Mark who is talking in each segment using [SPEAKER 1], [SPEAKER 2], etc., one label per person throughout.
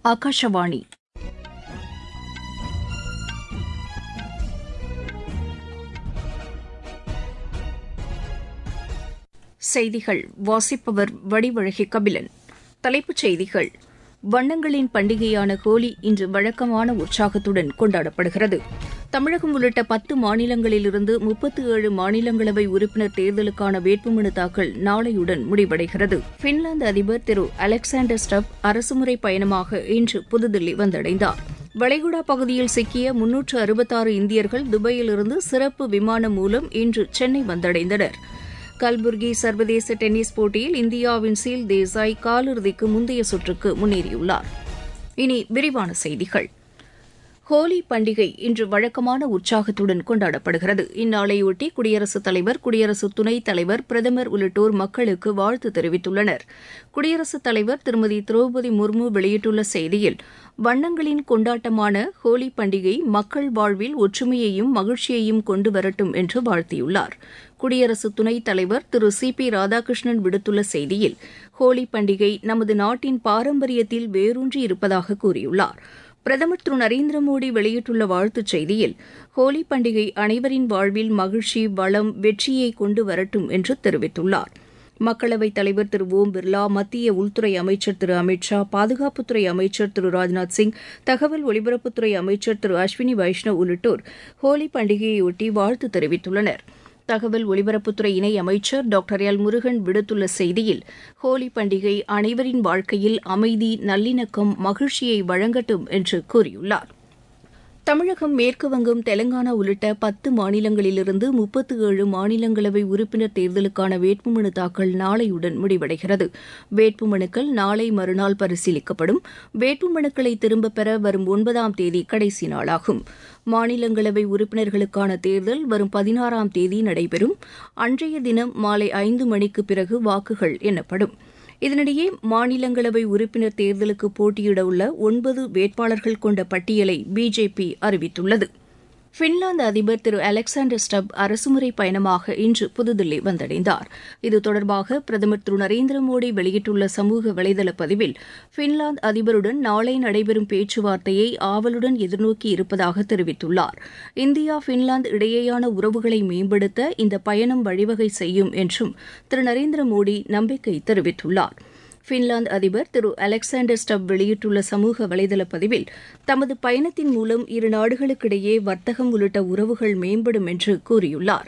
[SPEAKER 1] ஆகாஷவாணி செய்திகள் வாசிப்பவர் வடிவழகி கபிலன் தலைப்புச் செய்திகள் வண்ணங்களின் பண்டிகையான ஹோலி இன்று வழக்கமான உற்சாகத்துடன் கொண்டாடப்படுகிறது தமிழகம் உள்ளிட்ட பத்து மாநிலங்களிலிருந்து முப்பத்து ஏழு மாநிலங்களவை உறுப்பினர் தேர்தலுக்கான வேட்புமனு தாக்கல் நாளையுடன் முடிவடைகிறது பின்லாந்து அதிபர் திரு அலெக்சாண்டர் ஸ்டப் அரசுமுறை பயணமாக இன்று புதுதில்லி வந்தடைந்தார் வளைகுடா பகுதியில் சிக்கிய முன்னூற்று அறுபத்தாறு இந்தியர்கள் துபாயிலிருந்து சிறப்பு விமானம் மூலம் இன்று சென்னை வந்தடைந்தனர் கல்புர்கி சர்வதேச டென்னிஸ் போட்டியில் இந்தியாவின் சீல் தேசாய் காலிறுதிக்கு முந்தைய சுற்றுக்கு முன்னேறியுள்ளார் இனி விரிவான செய்திகள் ஹோலி பண்டிகை இன்று வழக்கமான உற்சாகத்துடன் கொண்டாடப்படுகிறது இந்நாளையொட்டி குடியரசுத் தலைவர் குடியரசு துணைத் தலைவர் பிரதமர் உள்ளிட்டோர் மக்களுக்கு வாழ்த்து தெரிவித்துள்ளனர் குடியரசுத் தலைவர் திருமதி திரௌபதி முர்மு வெளியிட்டுள்ள செய்தியில் வண்ணங்களின் கொண்டாட்டமான ஹோலி பண்டிகை மக்கள் வாழ்வில் ஒற்றுமையையும் மகிழ்ச்சியையும் கொண்டு வரட்டும் என்று வாழ்த்தியுள்ளார் குடியரசு துணைத் தலைவர் திரு சி பி ராதாகிருஷ்ணன் விடுத்துள்ள செய்தியில் ஹோலி பண்டிகை நமது நாட்டின் பாரம்பரியத்தில் வேரூன்றி இருப்பதாக கூறியுள்ளார் பிரதமர் திரு நரேந்திர மோடி வெளியிட்டுள்ள வாழ்த்துச் செய்தியில் ஹோலி பண்டிகை அனைவரின் வாழ்வில் மகிழ்ச்சி வளம் வெற்றியை கொண்டு வரட்டும் என்று தெரிவித்துள்ளார் மக்களவைத் தலைவர் திரு ஓம் பிர்லா மத்திய உள்துறை அமைச்சர் திரு அமித் ஷா பாதுகாப்புத்துறை அமைச்சர் திரு ராஜ்நாத் சிங் தகவல் ஒலிபரப்புத்துறை அமைச்சர் திரு அஸ்வினி வைஷ்ணவ் உள்ளிட்டோர் ஹோலி பண்டிகையையொட்டி வாழ்த்து தெரிவித்துள்ளனா் தகவல் ஒலிபரப்புத்துறை இணை அமைச்சர் டாக்டர் எல் முருகன் விடுத்துள்ள செய்தியில் ஹோலி பண்டிகை அனைவரின் வாழ்க்கையில் அமைதி நல்லிணக்கம் மகிழ்ச்சியை வழங்கட்டும் என்று கூறியுள்ளார் தமிழகம் மேற்குவங்கம் தெலங்கானா உள்ளிட்ட பத்து மாநிலங்களிலிருந்து முப்பத்து ஏழு மாநிலங்களவை உறுப்பினர் தேர்தலுக்கான வேட்புமனு தாக்கல் நாளையுடன் முடிவடைகிறது வேட்புமனுக்கள் நாளை மறுநாள் பரிசீலிக்கப்படும் வேட்புமனுக்களை திரும்பப் பெற வரும் ஒன்பதாம் தேதி கடைசி நாளாகும் மாநிலங்களவை உறுப்பினர்களுக்கான தேர்தல் வரும் பதினாறாம் தேதி நடைபெறும் அன்றைய தினம் மாலை ஐந்து மணிக்கு பிறகு வாக்குகள் எண்ணப்படும் இதனிடையே மாநிலங்களவை உறுப்பினர் தேர்தலுக்கு போட்டியிட உள்ள ஒன்பது வேட்பாளர்கள் கொண்ட பட்டியலை பிஜேபி அறிவித்துள்ளது பின்லாந்து அதிபர் திரு அலெக்சாண்டர் ஸ்டப் அரசுமுறை பயணமாக இன்று புதுதில்லி வந்தடைந்தார் இது தொடர்பாக பிரதமர் திரு நரேந்திர மோடி வெளியிட்டுள்ள சமூக வலைதள பதிவில் பின்லாந்து அதிபருடன் நாளை நடைபெறும் பேச்சுவார்த்தையை ஆவலுடன் எதிர்நோக்கி இருப்பதாக தெரிவித்துள்ளார் இந்தியா பின்லாந்து இடையேயான உறவுகளை மேம்படுத்த இந்த பயணம் வழிவகை செய்யும் என்றும் திரு நரேந்திர மோடி நம்பிக்கை தெரிவித்துள்ளாா் பின்லாந்து அதிபர் திரு அலெக்சாண்டர் ஸ்டப் வெளியிட்டுள்ள சமூக வலைதள பதிவில் தமது பயணத்தின் மூலம் இரு நாடுகளுக்கிடையே வர்த்தகம் உள்ளிட்ட உறவுகள் மேம்படும் என்று கூறியுள்ளார்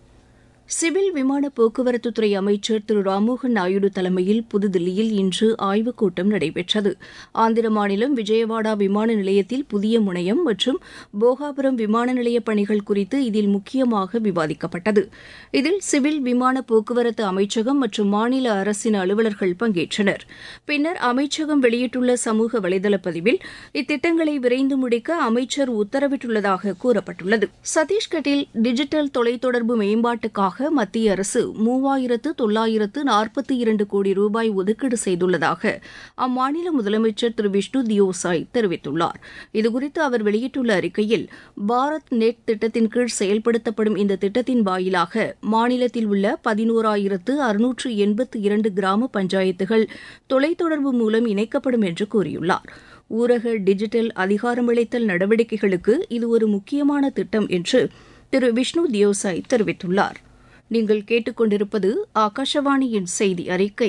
[SPEAKER 1] சிவில் விமான போக்குவரத்துத்துறை அமைச்சர் திரு ராம்மோகன் நாயுடு தலைமையில் புதுதில்லியில் இன்று ஆய்வுக் கூட்டம் நடைபெற்றது ஆந்திர மாநிலம் விஜயவாடா விமான நிலையத்தில் புதிய முனையம் மற்றும் போகாபுரம் விமான நிலைய பணிகள் குறித்து இதில் முக்கியமாக விவாதிக்கப்பட்டது இதில் சிவில் விமான போக்குவரத்து அமைச்சகம் மற்றும் மாநில அரசின் அலுவலர்கள் பங்கேற்றனர் பின்னர் அமைச்சகம் வெளியிட்டுள்ள சமூக வலைதள பதிவில் இத்திட்டங்களை விரைந்து முடிக்க அமைச்சர் உத்தரவிட்டுள்ளதாக கூறப்பட்டுள்ளது சத்தீஸ்கட்டில் டிஜிட்டல் தொலைத்தொடர்பு மேம்பாட்டுக்காக மத்திய அரசு மூவாயிரத்து தொள்ளாயிரத்து நாற்பத்தி இரண்டு கோடி ரூபாய் ஒதுக்கீடு செய்துள்ளதாக அம்மாநில முதலமைச்சர் திரு விஷ்ணு தியோசாய் தெரிவித்துள்ளார் இதுகுறித்து அவர் வெளியிட்டுள்ள அறிக்கையில் பாரத் நெட் திட்டத்தின் கீழ் செயல்படுத்தப்படும் இந்த திட்டத்தின் வாயிலாக மாநிலத்தில் உள்ள பதினோராயிரத்து அறுநூற்று எண்பத்தி இரண்டு கிராம பஞ்சாயத்துகள் தொலைத்தொடர்பு மூலம் இணைக்கப்படும் என்று கூறியுள்ளார் ஊரக டிஜிட்டல் அதிகாரமளித்தல் நடவடிக்கைகளுக்கு இது ஒரு முக்கியமான திட்டம் என்று திரு விஷ்ணு தியோசாய் தெரிவித்துள்ளார் நீங்கள் கேட்டுக்கொண்டிருப்பது ஆகாஷவாணியின் செய்தி அறிக்கை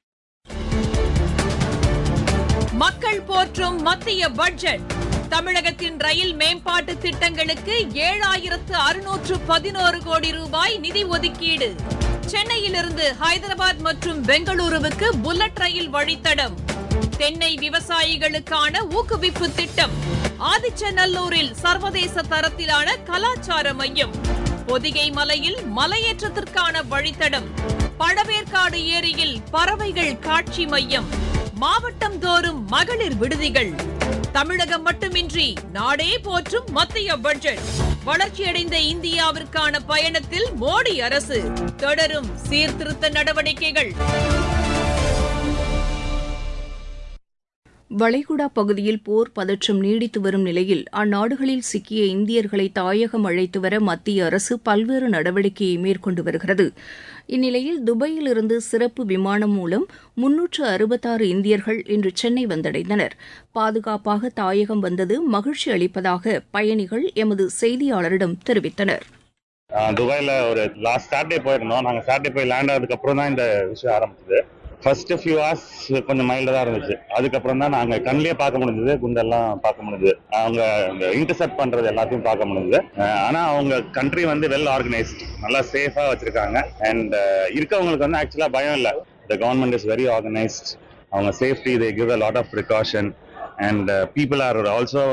[SPEAKER 2] மக்கள் போற்றும் மத்திய பட்ஜெட் தமிழகத்தின் ரயில் மேம்பாட்டு திட்டங்களுக்கு ஏழாயிரத்து அறுநூற்று பதினோரு கோடி ரூபாய் நிதி ஒதுக்கீடு சென்னையிலிருந்து ஹைதராபாத் மற்றும் பெங்களூருவுக்கு புல்லட் ரயில் வழித்தடம் தென்னை விவசாயிகளுக்கான ஊக்குவிப்பு திட்டம் ஆதிச்சநல்லூரில் சர்வதேச தரத்திலான கலாச்சார மையம் பொதிகை மலையில் மலையேற்றத்திற்கான வழித்தடம் பழவேற்காடு ஏரியில் பறவைகள் காட்சி மையம் மாவட்டம் தோறும் மகளிர் விடுதிகள் தமிழகம் மட்டுமின்றி நாடே போற்றும் மத்திய பட்ஜெட் வளர்ச்சியடைந்த இந்தியாவிற்கான பயணத்தில் மோடி அரசு தொடரும் சீர்திருத்த நடவடிக்கைகள்
[SPEAKER 1] வளைகுடா பகுதியில் போர் பதற்றம் நீடித்து வரும் நிலையில் அந்நாடுகளில் சிக்கிய இந்தியர்களை தாயகம் அழைத்து வர மத்திய அரசு பல்வேறு நடவடிக்கையை மேற்கொண்டு வருகிறது இந்நிலையில் துபாயிலிருந்து சிறப்பு விமானம் மூலம் முன்னூற்று அறுபத்தாறு இந்தியர்கள் இன்று சென்னை வந்தடைந்தனர் பாதுகாப்பாக தாயகம் வந்தது மகிழ்ச்சி அளிப்பதாக பயணிகள் எமது செய்தியாளரிடம் தெரிவித்தனர்
[SPEAKER 3] துபாயில் ஒரு லாஸ்ட் சாட்டர்டே போயிருந்தோம் நாங்கள் சாட்டர்டே போய் லேண்ட் ஆனதுக்கு அப்புறம் தான் இந்த விஷயம் ஆரம்பிச்சது ஃபர்ஸ்ட் ஃபியூ ஹவர்ஸ் கொஞ்சம் மைல்டாக தான் இருந்துச்சு அதுக்கப்புறம் தான் நாங்கள் கண்ணிலே பார்க்க முடிஞ்சது குண்டெல்லாம் பார்க்க முடிஞ்சது அவங்க இந்த இன்டர்செப்ட் பண்ணுறது எல்லாத்தையும் பார்க்க முடிஞ்சது ஆனால் அவங்க கண்ட்ரி வந்து வெல் ஆர்கனைஸ்ட் நல்லா சேஃபாக வச்சிருக்காங்க அண்ட் இருக்கவங்களுக்கு வந்து ஆக்சுவலாக பயம் இல்லை the government is very organised அவங்க safety they give a lot of precaution and people are also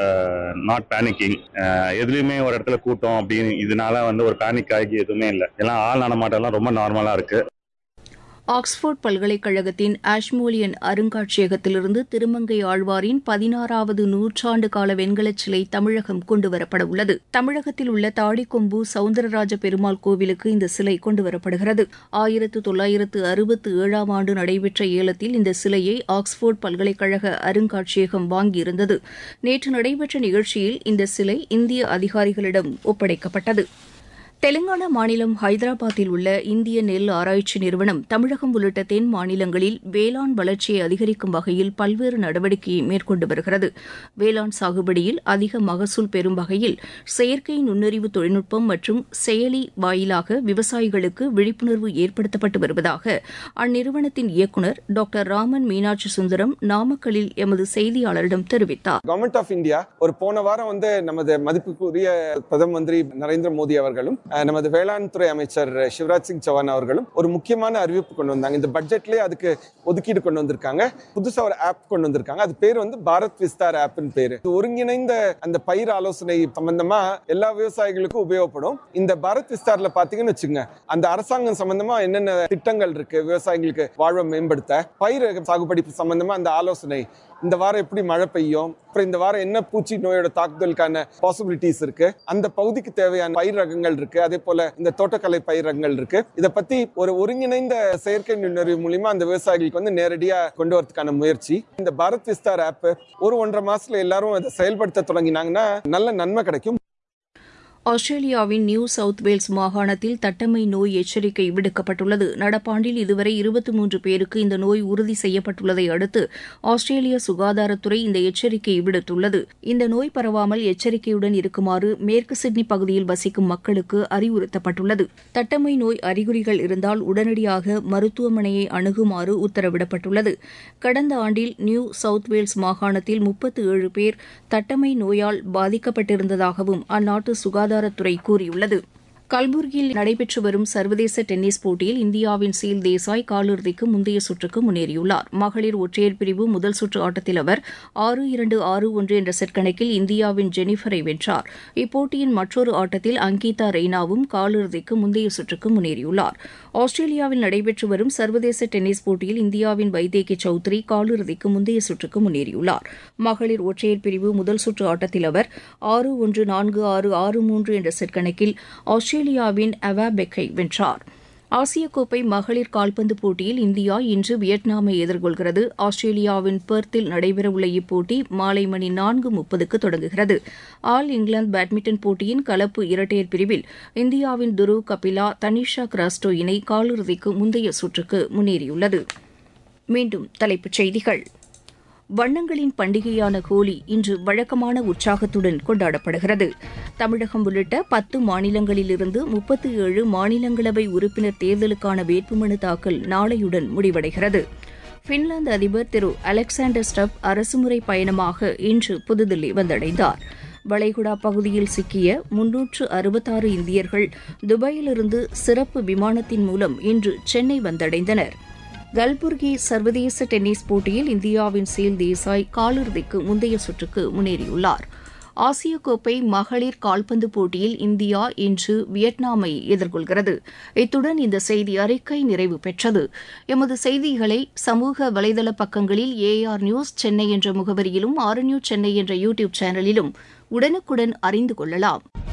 [SPEAKER 3] not panicking எதுலையுமே ஒரு இடத்துல கூட்டம் அப்படின்னு இதனால வந்து ஒரு பேனிக் ஆகி எதுவுமே இல்லை எல்லாம் ஆள் நடமாட்டம்லாம் ரொம்ப நார்மலாக இருக்கு
[SPEAKER 1] ஆக்ஸ்போர்ட் பல்கலைக்கழகத்தின் ஆஷ்மோலியன் அருங்காட்சியகத்திலிருந்து திருமங்கை ஆழ்வாரின் பதினாறாவது நூற்றாண்டு கால வெண்கலச் சிலை தமிழகம் கொண்டுவரப்பட உள்ளது தமிழகத்தில் உள்ள தாடிக்கொம்பு சவுந்தரராஜ பெருமாள் கோவிலுக்கு இந்த சிலை கொண்டுவரப்படுகிறது ஆயிரத்து தொள்ளாயிரத்து அறுபத்து ஏழாம் ஆண்டு நடைபெற்ற ஏலத்தில் இந்த சிலையை ஆக்ஸ்போர்ட் பல்கலைக்கழக அருங்காட்சியகம் வாங்கியிருந்தது நேற்று நடைபெற்ற நிகழ்ச்சியில் இந்த சிலை இந்திய அதிகாரிகளிடம் ஒப்படைக்கப்பட்டது தெலுங்கானா மாநிலம் ஹைதராபாத்தில் உள்ள இந்திய நெல் ஆராய்ச்சி நிறுவனம் தமிழகம் உள்ளிட்ட தென் மாநிலங்களில் வேளாண் வளர்ச்சியை அதிகரிக்கும் வகையில் பல்வேறு நடவடிக்கையை மேற்கொண்டு வருகிறது வேளாண் சாகுபடியில் அதிக மகசூல் பெறும் வகையில் செயற்கை நுண்ணறிவு தொழில்நுட்பம் மற்றும் செயலி வாயிலாக விவசாயிகளுக்கு விழிப்புணர்வு ஏற்படுத்தப்பட்டு வருவதாக அந்நிறுவனத்தின் இயக்குநர் டாக்டர் ராமன் மீனாட்சி சுந்தரம் நாமக்கல்லில் எமது செய்தியாளரிடம் தெரிவித்தார்
[SPEAKER 4] கவர்மெண்ட் ஆஃப் இந்தியா ஒரு போன வாரம் வந்து நமது மதிப்புக்குரிய பிரதம மந்திரி நரேந்திர மோடி அவர்களும் நமது வேளாண் துறை அமைச்சர் சிவராஜ் சிங் சௌஹான் அவர்களும் ஒரு முக்கியமான அறிவிப்பு கொண்டு வந்தாங்க இந்த பட்ஜெட்லேயே அதுக்கு ஒதுக்கீடு கொண்டு வந்திருக்காங்க புதுசா ஒரு ஆப் கொண்டு வந்திருக்காங்க அது பேர் வந்து பாரத் விஸ்தார் ஆப்னு பேரு ஒருங்கிணைந்த அந்த பயிர் ஆலோசனை சம்பந்தமா எல்லா விவசாயிகளுக்கும் உபயோகப்படும் இந்த பாரத் விஸ்தார்ல பாத்தீங்கன்னு வச்சுங்க அந்த அரசாங்கம் சம்பந்தமா என்னென்ன திட்டங்கள் இருக்கு விவசாயிகளுக்கு வாழ்வை மேம்படுத்த பயிர் சாகுபடி சம்பந்தமா அந்த ஆலோசனை இந்த வாரம் எப்படி மழை பெய்யும் அப்புறம் இந்த வாரம் என்ன பூச்சி நோயோட தாக்குதலுக்கான பாசிபிலிட்டிஸ் இருக்கு அந்த பகுதிக்கு தேவையான பயிர் ரகங்கள் இருக்கு அதே போல இந்த தோட்டக்கலை பயிர் ரகங்கள் இருக்கு இதை பத்தி ஒரு ஒருங்கிணைந்த செயற்கை நுண்ணறிவு மூலியமா அந்த விவசாயிகளுக்கு வந்து நேரடியா கொண்டு வரதுக்கான முயற்சி இந்த பாரத் விஸ்தார் ஆப் ஒரு ஒன்றரை மாசத்துல எல்லாரும் அதை செயல்படுத்த தொடங்கினாங்கன்னா நல்ல நன்மை கிடைக்கும்
[SPEAKER 1] ஆஸ்திரேலியாவின் நியூ சவுத் வேல்ஸ் மாகாணத்தில் தட்டம்மை நோய் எச்சரிக்கை விடுக்கப்பட்டுள்ளது நடப்பாண்டில் இதுவரை இருபத்தி மூன்று பேருக்கு இந்த நோய் உறுதி செய்யப்பட்டுள்ளதை அடுத்து ஆஸ்திரேலிய சுகாதாரத்துறை இந்த எச்சரிக்கையை விடுத்துள்ளது இந்த நோய் பரவாமல் எச்சரிக்கையுடன் இருக்குமாறு மேற்கு சிட்னி பகுதியில் வசிக்கும் மக்களுக்கு அறிவுறுத்தப்பட்டுள்ளது தட்டம்மை நோய் அறிகுறிகள் இருந்தால் உடனடியாக மருத்துவமனையை அணுகுமாறு உத்தரவிடப்பட்டுள்ளது கடந்த ஆண்டில் நியூ சவுத் வேல்ஸ் மாகாணத்தில் முப்பத்து ஏழு பேர் தட்டம்மை நோயால் பாதிக்கப்பட்டிருந்ததாகவும் அந்நாட்டு சுகாதார சுகாதாரத்துறை கூறியுள்ளது கல்புர்கியில் நடைபெற்று வரும் சர்வதேச டென்னிஸ் போட்டியில் இந்தியாவின் சீல் தேசாய் காலிறுதிக்கு முந்தைய சுற்றுக்கு முன்னேறியுள்ளார் மகளிர் ஒற்றையர் பிரிவு முதல் சுற்று ஆட்டத்தில் அவர் ஆறு இரண்டு ஆறு ஒன்று என்ற செட் கணக்கில் இந்தியாவின் ஜெனிஃபரை வென்றார் இப்போட்டியின் மற்றொரு ஆட்டத்தில் அங்கீதா ரெய்னாவும் காலிறுதிக்கு முந்தைய சுற்றுக்கு முன்னேறியுள்ளார் ஆஸ்திரேலியாவில் நடைபெற்று வரும் சர்வதேச டென்னிஸ் போட்டியில் இந்தியாவின் வைதேகி சௌத்ரி காலிறுதிக்கு முந்தைய சுற்றுக்கு முன்னேறியுள்ளார் மகளிர் ஒற்றையர் பிரிவு முதல் சுற்று ஆட்டத்தில் அவர் ஆறு ஒன்று நான்கு ஆறு ஆறு மூன்று என்ற செட் கணக்கில் ஆஸ்திரேலியாவின் அவா பெக்கை வென்றார் ஆசிய கோப்பை மகளிர் கால்பந்து போட்டியில் இந்தியா இன்று வியட்நாமை எதிர்கொள்கிறது ஆஸ்திரேலியாவின் பெர்த்தில் நடைபெறவுள்ள இப்போட்டி மாலை மணி நான்கு முப்பதுக்கு தொடங்குகிறது ஆல் இங்கிலாந்து பேட்மிண்டன் போட்டியின் கலப்பு இரட்டையர் பிரிவில் இந்தியாவின் துருவ் கபிலா தனிஷா கிராஸ்டோ இணை காலிறுதிக்கு முந்தைய சுற்றுக்கு முன்னேறியுள்ளது மீண்டும் தலைப்புச் செய்திகள் வண்ணங்களின் பண்டிகையான ஹோலி இன்று வழக்கமான உற்சாகத்துடன் கொண்டாடப்படுகிறது தமிழகம் உள்ளிட்ட பத்து மாநிலங்களிலிருந்து முப்பத்தி ஏழு மாநிலங்களவை உறுப்பினர் தேர்தலுக்கான வேட்புமனு தாக்கல் நாளையுடன் முடிவடைகிறது பின்லாந்து அதிபர் திரு அலெக்சாண்டர் ஸ்டப் அரசுமுறை பயணமாக இன்று புதுதில்லி வந்தடைந்தார் வளைகுடா பகுதியில் சிக்கிய முன்னூற்று அறுபத்தாறு இந்தியர்கள் துபாயிலிருந்து சிறப்பு விமானத்தின் மூலம் இன்று சென்னை வந்தடைந்தனா் கல்புர்கி சர்வதேச டென்னிஸ் போட்டியில் இந்தியாவின் சீல் தேசாய் காலிறுதிக்கு முந்தைய சுற்றுக்கு முன்னேறியுள்ளார் ஆசிய கோப்பை மகளிர் கால்பந்து போட்டியில் இந்தியா இன்று வியட்நாமை எதிர்கொள்கிறது இத்துடன் இந்த செய்தி அறிக்கை நிறைவு பெற்றது எமது செய்திகளை சமூக வலைதள பக்கங்களில் ஏஆர் நியூஸ் சென்னை என்ற முகவரியிலும் ஆர் நியூஸ் சென்னை என்ற யூ டியூப் சேனலிலும் உடனுக்குடன் அறிந்து கொள்ளலாம்